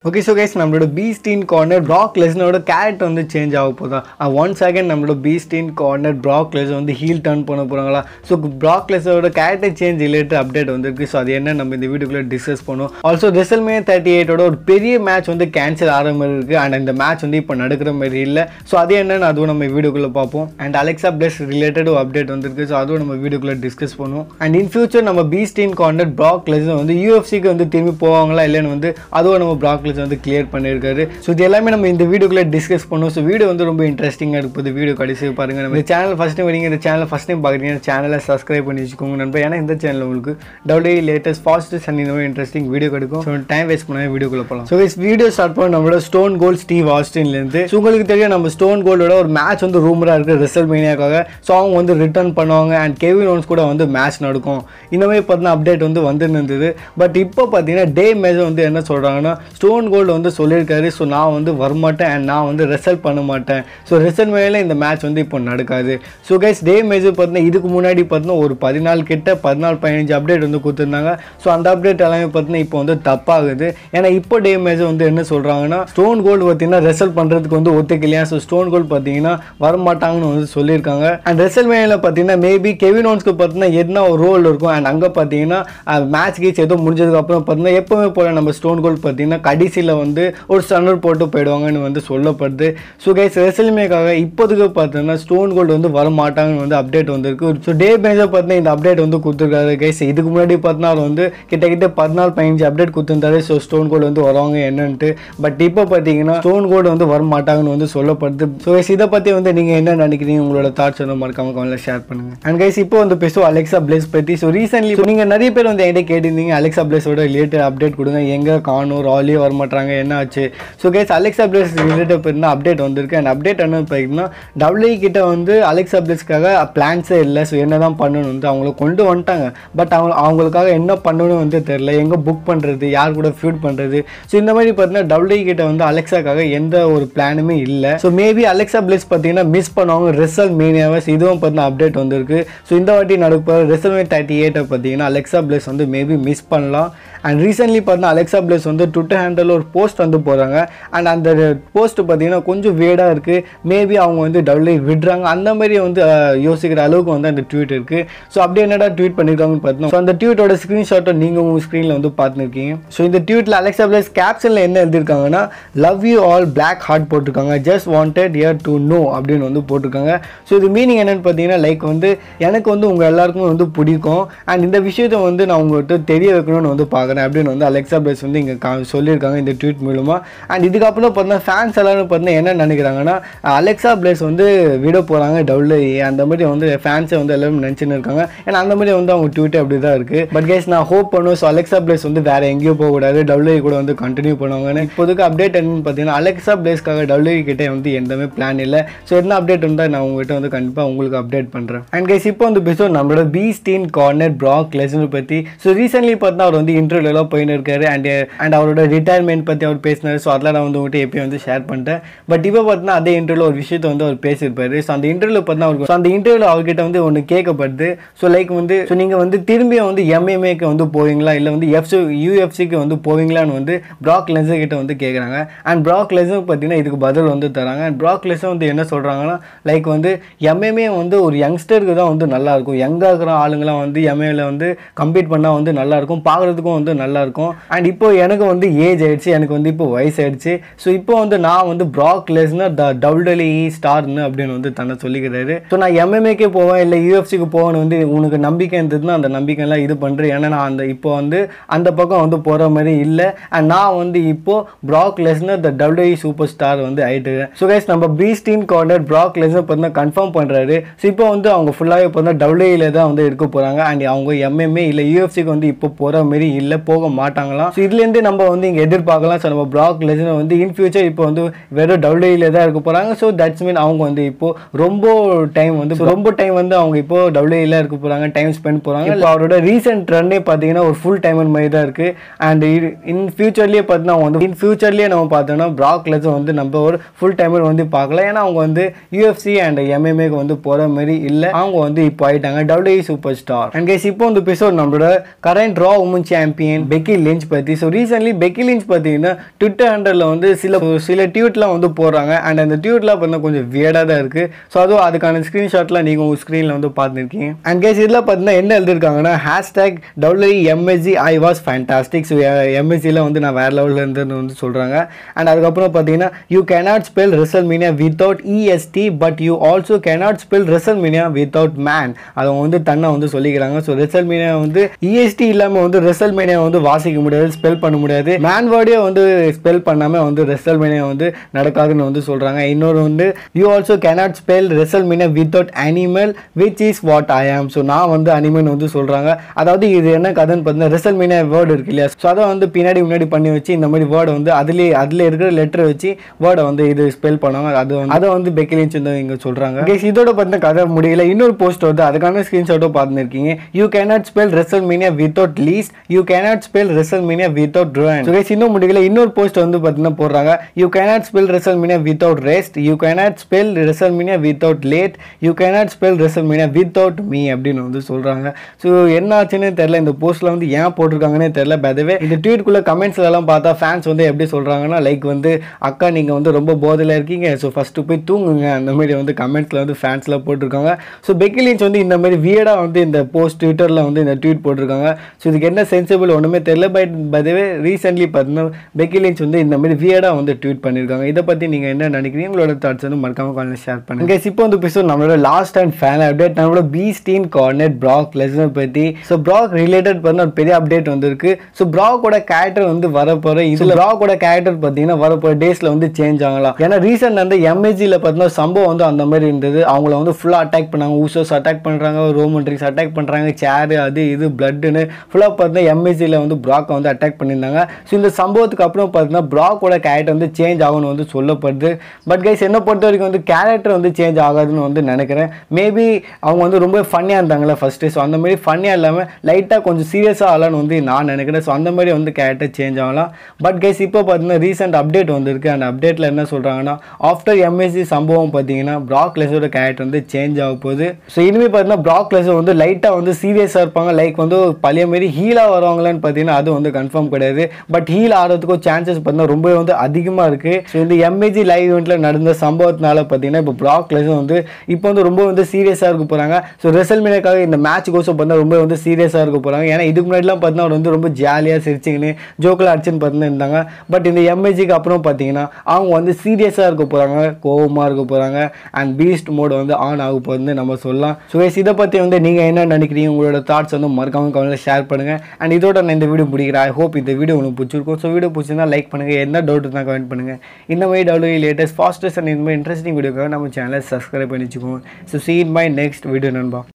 okay so guys நம்மளோட beast incarnate Brock லெஸ்னோட character வந்து சேஞ்ச் ஆக போதா ஒன் செகண்ட் நம்மளோட பீஸ்டீன் கார்னர் ப்ராக் லெஸ் வந்து ஹீல் டர்ன் பண்ண போகிறாங்களா ஸோ ப்ராக் லெஸோட கேரக்டர் சேஞ்ச் ரிலேட்டட் அப்டேட் வந்திருக்கு ஸோ அது என்ன நம்ம இந்த வீடியோக்குள்ளே டிஸ்கஸ் பண்ணுவோம் ஆல்சோ ரெசல்மே தேர்ட்டி எயிட்டோட ஒரு பெரிய மேட்ச் வந்து கேன்சல் ஆகிற மாதிரி இருக்குது அண்ட் இந்த மேட்ச் வந்து இப்போ நடக்கிற மாதிரி இல்லை ஸோ அது என்னன்னு அதுவும் நம்ம வீடியோக்குள்ளே பார்ப்போம் and Alexa Bliss related update வந்திருக்கு ஸோ அதுவும் நம்ம வீடியோக்குள்ளே டிஸ்கஸ் பண்ணுவோம் அண்ட் இன் ஃபியூச்சர் நம்ம பீஸ்டீன் கார்னர் ப்ராக் லெஸ் வந்து யூஎஃப்சிக்கு வந்து திரும்பி போவாங்களா இல்லைன்னு வந்து அதுவும் நம்ம ப்ராக் லெஸ் வந்து கிளியர் பண்ணியிருக்காரு ஸோ இது எல்லாமே நம்ம இந்த வீடியோக்குள்ளே டிஸ்கஸ் பண்ணுவோம் ஸோ வீடியோ வந்து ரொம்ப இன்ட்ரெஸ்டிங்காக இருக்குது வீடியோ கடைசி பாருங்க நம்ம இந்த சேனல் ஃபஸ்ட் டைம் வரீங்க இந்த சேனல் ஃபஸ்ட் டைம் பார்க்குறீங்க சேனலை சப்ஸ்கிரைப் பண்ணி வச்சுக்கோங்க நண்பர் ஏன்னா இந்த சேனல் உங்களுக்கு டவுலி லேட்டஸ்ட் ஃபாஸ்டஸ்ட் அண்ட் இந்த மாதிரி இன்ட்ரெஸ்டிங் வீடியோ கிடைக்கும் ஸோ டைம் வேஸ்ட் பண்ணாமல் வீடியோக்குள்ளே போகலாம் ஸோ இஸ் வீடியோ ஸ்டார்ட் பண்ண நம்மளோட ஸ்டோன் கோல்ட் ஸ்டீவ் ஆஸ்டின்லேருந்து ஸோ உங்களுக்கு தெரியும் நம்ம ஸ்டோன் கோல்டோட ஒரு மேட்ச் வந்து ரூமராக இருக்குது ரிசல்ட் மீனியாக்காக ஸோ அவங்க வந்து ரிட்டர்ன் பண்ணுவாங்க அண்ட் கெவின் ஓன்ஸ் கூட வந்து மேட்ச் நடக்கும் இந்த மாதிரி பார்த்தீங்கன்னா அப்டேட் வந்து வந்துன்னு இருந்தது பட் இப்போ பார்த்தீங்கன்னா டே மேஜர் வந்து என்ன சொல்கிறாங்கன்னா ஸ்டோன் கோல்டு வந்து சொல்லியிருக்காரு ஸோ நான் வந்து வரமாட்டேன் அண்ட் நான் வந்து ரிசல்ட் பண்ண மாட்டேன் ஸோ ரிசல்ட் மேலே இந்த மேட்ச் வந்து இப்போ நடக்காது ஸோ கைஸ் டே மேஜர் பார்த்தீங்கன்னா இதுக்கு முன்னாடி பார்த்தீங்கன்னா ஒரு பதினாலு கிட்ட பதினாலு பதினஞ்சு அப்டேட் வந்து கொடுத்துருந்தாங்க ஸோ அந்த அப்டேட் எல்லாமே பார்த்தீங்கன்னா இப்போ வந்து தப்பாகுது ஏன்னா இப்போ டே மேஜர் வந்து என்ன சொல்கிறாங்கன்னா ஸ்டோன் கோல்டு பார்த்தீங்கன்னா ரிசல்ட் பண்ணுறதுக்கு வந்து ஒத்துக்கலையா ஸோ ஸ்டோன் கோல்டு பார்த்தீங்கன்னா வரமாட்டாங்கன்னு வந்து சொல்லியிருக்காங்க அண்ட் ரெசல் மேனில் பார்த்தீங்கன்னா மேபி கெவின் ஓன்ஸ்க்கு பார்த்தீங்கன்னா என்ன ஒரு ரோல் இருக்கும் அண்ட் அங்கே பார்த்தீங்கன்னா மேட்ச் கீச் ஏதோ முடிஞ்சதுக்கப்புறம் பார்த்தீங்கன்னா எப்போவுமே போல நம்ம ஸ்டோன் கோல்டு பார்த்தீங்கன்னா கடைசியில் வந்து ஒரு ஸ்டன்னர் போட்டு போயிடுவாங்கன்னு வந்து சொல்லப்படுது ஸோ கைஸ் ரெசல்மேக்காக இப்போதுக்கு பார்த்தீங்கன்னா ஸ்டோன் கோல்டு வந்து வர மாட்டாங்கன்னு வந்து அப்டேட் வந்திருக்கு ஸோ டே பேஸாக பார்த்தீங்கன்னா இந்த அப்டேட் வந்து கொடுத்துருக்காரு கைஸ் இதுக்கு முன்னாடி பார்த்தீங்கன்னா அவர் வந்து கிட்டத்தட்ட பதினாலு பதினஞ்சு அப்டேட் கொடுத்துருந்தாரு ஸோ ஸ்டோன் கோல்டு வந்து வருவாங்க என்னன்ட்டு பட் இப்போ பார்த்தீங்கன்னா ஸ்டோன் கோல்டு வந்து வர மாட்டாங்கன்னு வந்து சொல்லப்படுது ஸோ கைஸ் இதை பற்றி வந்து நீங்கள் என்ன நினைக்கிறீங்க உங்களோட தாட்ஸ் வந்து மறக்காம கமெண்ட்ல ஷேர் பண்ணுங்க அண்ட் கைஸ் இப்போ வந்து பேசுவோம் அலெக்ஸா பிளேஸ் பற்றி ஸோ ரீசென்ட்லி நீங்கள் நிறைய பேர் வந்து என்கிட்ட கேட்டிருந்தீங்க அலெக்ஸா பிளேஸோட ரிலேட்டட் அப்டேட் கொடுங்க எங்கே காணும் ராலியோ வர மாட்டாங்க என்ன ஆச்சு so guys Alexa Bliss related பார்த்தீங்கன்னா அப்டேட் வந்திருக்கு அண்ட் அப்டேட் என்ன பார்த்தீங்கன்னா டபிள்யூ கிட்ட வந்து அலெக்ஸா பிளேஸ்க்காக பிளான்ஸே இல்லை ஸோ என்ன தான் பண்ணணும் வந்து அவங்கள கொண்டு வந்துட்டாங்க பட் அவங்க அவங்களுக்காக என்ன பண்ணணும்னு வந்து தெரில எங்கே புக் பண்ணுறது யார் கூட ஃபியூட் பண்ணுறது ஸோ இந்த மாதிரி பார்த்தீங்கன்னா டபிள்யூ கிட்ட வந்து அலெக்ஸாக்காக எந்த ஒரு பிளானுமே இல்லை ஸோ மேபி அலெக்ஸா பிளேஸ் பார்த்தீங்கன்னா மிஸ் பண்ணுவாங்க ரிசல் மீனியாவஸ் இதுவும் பார்த்தீங்கன்னா அப்டேட் வந்திருக்கு ஸோ இந்த வாட்டி நடப்ப ரிசல் தேர்ட்டி எயிட்டை பார்த்தீங்கன்னா அலெக்ஸா பிளேஸ் வந்து மேபி மிஸ் பண்ணலாம் அண்ட் ரீசென்ட்லி பார்த்தீங்கன்னா அலெக்ஸா பிளேஸ் வந்து ட்விட்டர் ஹேண்டில் ஒரு போஸ்ட் வந்து போகிறாங்க அண்ட் அந்த போஸ்ட் பார்த்தீங்கன்னா கொஞ்சம் வேடாக இருக்குது மேபி அவங்க வந்து டபுள்யூ விடுறாங்க அந்த மாதிரி வந்து அஹ், யோசிக்கிற அளவுக்கு வந்து அந்த ட்வீட் இருக்குது ஸோ அப்படியே என்னடா ட்வீட் பண்ணியிருக்காங்கன்னு பார்த்தோம் ஸோ அந்த ட்வீட்டோட ஸ்க்ரீன்ஷாட்டை நீங்கள் உங்கள் ஸ்க்ரீனில் வந்து பார்த்துருக்கீங்க ஸோ இந்த ட்வீட்டில் அலெக்ஸா பிளேஸ் கேப்ஷனில் என்ன எழுதியிருக்காங்கன்னா love you all black heart போட்டிருக்காங்க just wanted year to know அப்படின்னு வந்து போட்டிருக்காங்க ஸோ இது மீனிங் என்னன்னு பார்த்தீங்கன்னா லைக் வந்து எனக்கு வந்து உங்கள் எல்லாருக்குமே வந்து பிடிக்கும் அண்ட் இந்த விஷயத்தை வந்து நான் உங்கள்கிட்ட தெரிய வைக்கணும்னு வந்து பார்க்குறேன் அப்படின்னு வந்து அலெக்ஸா பிளேஸ் வந்து இங்கே கா சொல்லியிருக்காங்க இந்த ட்வீட் மூலமாக அண்ட் இதுக்கப்புறம் பார்த்தீங்கன்னா ஃபேன்ஸ் எல்லாரும் பார்த்தீங்கன்னா என்ன நினைக்கிறாங்கன்னா அலெக்ஸா பிளேஸ் வந்து விட போகிறாங்க டபுள்யூ அந்த மாதிரி வந்து ஃபேன்ஸை வந்து எல்லாரும் நினச்சின்னு இருக்காங்க ஏன்னா அந்த மாதிரி வந்து அவங்க ட்வீட்டே அப்படி தான் இருக்குது பட் கேஸ் நான் ஹோப் பண்ணுவேன் ஸோ அலெக்ஸா பிளேஸ் வந்து வேறு எங்கேயும் போகக்கூடாது டபுள்யூ கூட வந்து கண்டினியூ பண்ணுவாங்கன்னு இப்போதுக்கு அப்டேட் என்னன்னு பார்த்தீங்கன்னா அலெக்ஸா பிளேஸ்க்காக டபுள்யூ கிட்டே வந்து எந்தமே பிளான் இல்லை ஸோ என்ன அப்டேட் இருந்தால் நான் உங்ககிட்ட வந்து கண்டிப்பாக உங்களுக்கு அப்டேட் பண்ணுறேன் அண்ட் கேஸ் இப்போ வந்து பேசுவோம் நம்மளோட beast incarnate Brock Lesnar பற்றி ஸோ ரீசென்ட்லி பார்த்தா அவர் வந்து இன்டர்வியூலாம் போயின்னு இருக்காரு அண்ட் அண்ட் அவரோட ரிட்டையர்மெண்ட் பற்றி அவர் பேசினார் ஸோ அதெல்லாம் நான் வந்து உங்கள்கிட்ட எப்பயும் வந்து ஷேர் பண்ணிட்டேன் பட் இப்போ பார்த்தீங்கன்னா அதே இன்டர்வியூவில் ஒரு விஷயத்தை வந்து அவர் பேசியிருப்பாரு ஸோ அந்த இன்டர்வியூவில் பார்த்தீங்கன்னா அவருக்கு so அந்த இன்டர்வியூவில் அவர்கிட்ட வந்து ஒன்று கேட்கப்படுது ஸோ லைக் வந்து ஸோ நீங்கள் வந்து திரும்பியும் வந்து எம்எம்ஏக்கு வந்து போவீங்களா இல்லை வந்து எஃப்சி யூஎஃப்சிக்கு வந்து போவீங்களான்னு வந்து ப்ராக் லென்ஸர் கிட்ட வந்து கேட்குறாங்க அண்ட் ப்ராக் லென்ஸர் பார்த்தீங்கன்னா இதுக்கு பதில் வந்து தராங்க அண்ட் ப்ராக் லென்ஸர் வந்து என்ன சொல்கிறாங்கன்னா லைக் வந்து எம்எம்ஏ வந்து ஒரு யங்ஸ்டருக்கு தான் வந்து நல்லா இருக்கும் யங்காக இருக்கிற ஆளுங்களாம் வந்து எம்ஏல வந்து கம்பீட் பண்ணால் வந்து நல்லா இருக்கும் பார்க்குறதுக்கும் வந்து நல்லா இருக்கும் அண்ட் இப்போ எனக்கு வந்து ஏஜ் ஆயிடுச்சு எனக்கு வந்து இப்போ வயசு ஆயிடுச்சு ஸோ இப்போ வந்து நான் வந்து ப்ராக் லெஸ்னர் த டபுள்யூஇ ஸ்டார்னு அப்படின்னு வந்து தன்னை சொல்லிக்கிறாரு ஸோ நான் எம்எம்ஏக்கே போவேன் இல்லை யூஎஃப்சிக்கு போவேன்னு வந்து உனக்கு நம்பிக்கை இருந்ததுன்னா அந்த நம்பிக்கைலாம் இது பண்ணுறேன் ஏன்னா நான் அந்த இப்போ வந்து அந்த பக்கம் வந்து போகிற மாதிரி இல்லை அண்ட் நான் வந்து இப்போ Brock Lesnar the WWE superstar வந்து ஆயிட்டு ஸோ கைஸ் நம்ம பீஸ்டீன் கார்னர் ப்ராக் லெஸ்னர் பார்த்தீங்கன்னா கன்ஃபார்ம் பண்ணுறாரு ஸோ இப்போ வந்து அவங்க ஃபுல்லாகவே பார்த்தா டபிள்யூஇல தான் வந்து இருக்க போகிறாங்க அண்ட் அவங்க எம்எம்ஏ இல்லை யூஎஃப்சிக்கு வந்து இப்போ போகிற மாதிரி இல்லை போக மாட்டாங்களாம் ஸோ இதுலேருந்து நம்ம வந்து இங்கே எதிர்பார்க்கலாம் ஸோ நம்ம ப்ராக் லெஸ்னர் வந்து இன் ஃபியூச்சர் இப்போ வந்து வெறும் டபிள்யூஇல தான் இருக்க போகிறாங்க ஸோ தட்ஸ் மீன் அவங்க வந்து இப்போ ரொம்ப டைம் வந்து so ரொம்ப டைம் வந்து அவங்க இப்போ டபிள்யூஇல இருக்க போகிறாங்க டைம் ஸ்பெண்ட் போகிறாங்க இப்போ அவரோட ரீசெண்ட் ரன்னே பார்த்தீங்கன்னா ஒரு ஃபுல் டைமர் மாதிரி தான் இருக்குது அண்ட் இன் ஃபியூச்சர்லேயே பார்த்தீங்கன்னா அவங்க வந்து இன் ஃபியூச்சர்லேயே நம்ம பார்த்தோம்னா ப்ராக் லெஸர் வந்து நம்ம ஒரு ஃபுல் டைமர் வந்து பார்க்கலாம் ஏன்னா அவங்க வந்து யூஎஃப்சி அண்ட் எம்எம்ஏக்கு வந்து போகிற மாதிரி இல்லை அவங்க வந்து இப்போ ஆயிட்டாங்க WWE superstar and guys இப்போ வந்து எபிசோட் நம்மளோட current Raw women champion Becky Lynch பற்றி ஸோ ரீசென்ட்லி பெக்கி லிஞ்ச் பார்த்தீங்கன்னா ட்விட்டர் ஹேண்டலில் வந்து சில சில டியூட்லாம் வந்து போடுறாங்க அண்ட் அந்த டியூட்லாம் பார்த்தீங்கன்னா கொஞ்சம் வியடாக தான் இருக்குது ஸோ அதுவும் அதுக்கான ஸ்க்ரீன்ஷாட்லாம் நீங்கள் உங்கள் ஸ்க்ரீனில் வந்து பார்த்துருக்கீங்க அண்ட் கேஸ் இதில் பார்த்தீங்கன்னா என்ன எழுதிருக்காங்கன்னா hashtag W MSG I was fantastic so எம்எஸ்சியில் வந்து நான் வேறு லெவலில் இருந்தேன்னு வந்து சொல்கிறாங்க அண்ட் அதுக்கப்புறம் பார்த்தீங்கன்னா you cannot spell WrestleMania without EST but you also cannot spell WrestleMania without man அதை வந்து தன்னை வந்து சொல்லிக்கிறாங்க ஸோ ரிசல் மீனியா வந்து இஎஸ்டி இல்லாமல் வந்து ரிசல் மீனியா வந்து வாசிக்க முடியாது ஸ்பெல் பண்ண முடியாது மேன் வேர்டே வந்து ஸ்பெல் பண்ணாமல் வந்து ரெசல் மீனியா வந்து நடக்காதுன்னு வந்து சொல்கிறாங்க இன்னொரு வந்து you also cannot spell WrestleMania without animal which is what I am so நான் வந்து அனிமல் வந்து சொல்கிறாங்க அதாவது இது என்ன கதைன்னு பார்த்தீங்கன்னா ரெசல் மீனியா வேர்டு இருக்கு இல்லையா ஸோ அதை வந்து பின்னாடி முன்னாடி பண்ணி வச்சு இந்த மாதிரி வேர்டை வந்து அதுலேயே அதில் இருக்கிற லெட்டரை வச்சு வேர்டை வந்து இது ஸ்பெல் பண்ணுவாங்க அது வந்து அதை வந்து பெக்கிலின்ஸ் வந்து இங்கே சொல்கிறாங்க கேஸ் இதோட பார்த்தீங்கன்னா கதை முடியல இன்னொரு போஸ்ட் வந்து அதுக்கான ஸ்க்ரீன்ஷாட்டும் பார்த்துருக்கீங்க you cannot spell WrestleMania without Les you cannot spell WrestleMania without drone so guys இன்னும் முடியல இன்னொரு போஸ்ட் வந்து பார்த்தீங்கன்னா போடுறாங்க you cannot spell WrestleMania without rest you cannot spell WrestleMania without late you cannot spell WrestleMania without me அப்படின்னு வந்து சொல்கிறாங்க so என்ன ஆச்சுன்னு தெரியல இந்த போஸ்ட்டில் வந்து ஏன் போட்டிருக்காங்கன்னே தெரியல பதவே இந்த ட்வீட்குள்ளே கமெண்ட்ஸ்ல எல்லாம் பார்த்தா ஃபேன்ஸ் வந்து எப்படி சொல்கிறாங்கன்னா லைக் வந்து அக்கா நீங்கள் வந்து ரொம்ப போதையில் இருக்கீங்க ஸோ ஃபஸ்ட்டு போய் தூங்குங்க அந்த மாதிரி வந்து கமெண்ட்ஸில் வந்து ஃபேன்ஸ்லாம் போட்டிருக்காங்க ஸோ பெக்கிலின்ஸ் வந்து இந்த மாதிரி வியடாக வந்து இந்த போஸ்ட் ட்விட்டரில் வந்து இந்த ட்வீட் போட்டிருக்காங்க ஸோ இதுக்கு என்ன சென்சிபிள் ஒன்றுமே தெரியல பட் பதவே ரீசென்ட்லி பார்த்தீங்கன்னா பெக்கிலின்ஸ் வந்து இந்த மாதிரி வியடாக வந்து ட்வீட் பண்ணியிருக்காங்க இதை பற்றி நீங்கள் என்ன நினைக்கிறீங்க உங்களோட தாட்ஸ் வந்து மறக்காம காலையில் ஷேர் பண்ணுங்க Guys, இப்போ வந்து பேசுவோம் நம்மளோட லாஸ்ட் அண்ட் ஃபேன் அப்டேட் நம்மளோட beast incarnate Brock Lesnar பற்றி ஸோ ப்ராக் ரிலேட்டட் பண்ண ஒரு பெரிய அப்டேட் வந்திருக்கு ஸோ ப்ராக்கோட கேரக்டர் வந்து வரப்போகிற இதில் ப்ராக்கோட கேரக்டர் பார்த்தீங்கன்னா வரப்போகிற டேஸில் வந்து சேஞ்ச் ஆகலாம் ஏன்னா ரீசெண்ட் வந்து எம்ஏஜியில் பார்த்தீங்கன்னா சம்பவம் வந்து அந்த மாதிரி இருந்தது அவங்கள வந்து ஃபுல்லாக அட்டாக் பண்ணாங்க ஊசோஸ் அட்டாக் பண்ணுறாங்க ரோமன்ட்ரிக்ஸ் அட்டாக் பண்ணுறாங்க சேரு அது இது பிளட்டுன்னு ஃபுல்லாக பார்த்தீங்கன்னா எம்ஏஜியில் வந்து ப்ராக்கை வந்து அட்டாக் பண்ணியிருந்தாங்க ஸோ இந்த சம்பவத்துக்கு அப்புறம் பார்த்தீங்கன்னா ப்ராக்கோட கேரக்டர் வந்து சேஞ்ச் ஆகும்னு வந்து சொல்லப்படுது பட் கைஸ் என்ன பொறுத்த வரைக்கும் வந்து கேரக்டர் வந்து சேஞ்ச் ஆகாதுன்னு வந்து நினைக்கிறேன் மேபி அவங்க வந்து ரொம்ப ஃபன்னியாக இருந்தாங்களே ஃபஸ்ட்டு ஸோ அந்த மாதிரி ஃபன்னியாக இல்லாமல் லைட்டாக கொஞ்சம் சீரியஸாக ஆகலான்னு வந்து நான் நினைக்கிறேன் ஸோ அந்த மாதிரி வந்து கேரக்டர் சேஞ்ச் ஆகலாம் பட் கைஸ் இப்போ பார்த்தீங்கன்னா ரீசெண்ட் அப்டேட் வந்திருக்கு அந்த அப்டேட்டில் என்ன சொல்கிறாங்கன்னா ஆஃப்டர் எம்எஸ்சி சம்பவம் பார்த்தீங்கன்னா ப்ராக் லெஸோட கேரக்டர் வந்து சேஞ்ச் ஆக போகுது ஸோ இனிமேல் பார்த்தீங்கன்னா ப்ராக் லெஸர் வந்து லைட்டாக வந்து சீரியஸாக இருப்பாங்க லைக் வந்து பழைய மாரி ஹீலாக வருவாங்களான்னு பார்த்தீங்கன்னா அது வந்து கன்ஃபார்ம் கிடையாது பட் ஹீல் ஆகிறதுக்கும் சான்சஸ் பார்த்தீங்கன்னா ரொம்பவே வந்து அதிகமாக இருக்குது ஸோ இந்த எம்ஏஜி லைவ் இவெண்ட்டில் நடந்த சம்பவத்தினால பார்த்தீங்கன்னா இப்போ ப்ராக் லெஸர் வந்து இப்போ வந்து ரொம்ப வந்து சீரியஸாக இருக்க போகிறாங்க ஸோ ரெசல்மேனியாக்காக இந்த மேட்ச் கோசம் பார்த்தா ரொம்ப வந்து சீரியஸாக இருக்க போகிறாங்க ஏன்னா இதுக்கு முன்னாடிலாம் பார்த்தீங்கன்னா அவர் வந்து ரொம்ப ஜாலியாக சிரிச்சிங்கன்னு ஜோக்கில் அடிச்சுன்னு பார்த்துன்னு இருந்தாங்க பட் இந்த எம்ஏஜிக்கு அப்புறம் பார்த்தீங்கன்னா அவங்க வந்து சீரியஸாக இருக்க போகிறாங்க கோவமாக இருக்க போகிறாங்க அண்ட் பீஸ்ட் மோட் வந்து ஆன் ஆக போகுதுன்னு நம்ம சொல்லலாம் ஸோ இதை பற்றி வந்து நீங்கள் என்ன நினைக்கிறீங்க உங்களோட தாட்ஸ் வந்து மறக்காம கவனில் ஷேர் பண்ணுங்கள் அண்ட் இதோட நான் இந்த வீடியோ முடிக்கிறேன் ஐ ஹோப் இந்த வீடியோ உங்களுக்கு பிடிச்சிருக்கும் ஸோ வீடியோ பிடிச்சிருந்தா லைக் பண்ணுங்கள் என்ன டவுட் இருந்தால் கமெண்ட் பண்ணுங்கள் இந்த மாதிரி டவுட் லேட்டஸ்ட் ஃபாஸ்டஸ்ட் அண்ட் இந்த மாதிரி இன்ட்ரெஸ்டிங் வீடியோக்காக நம்ம சேனலை சப்ஸ்கிரைப் பண்ணி வச்சுக்கோங்க so see in my next video நண்பா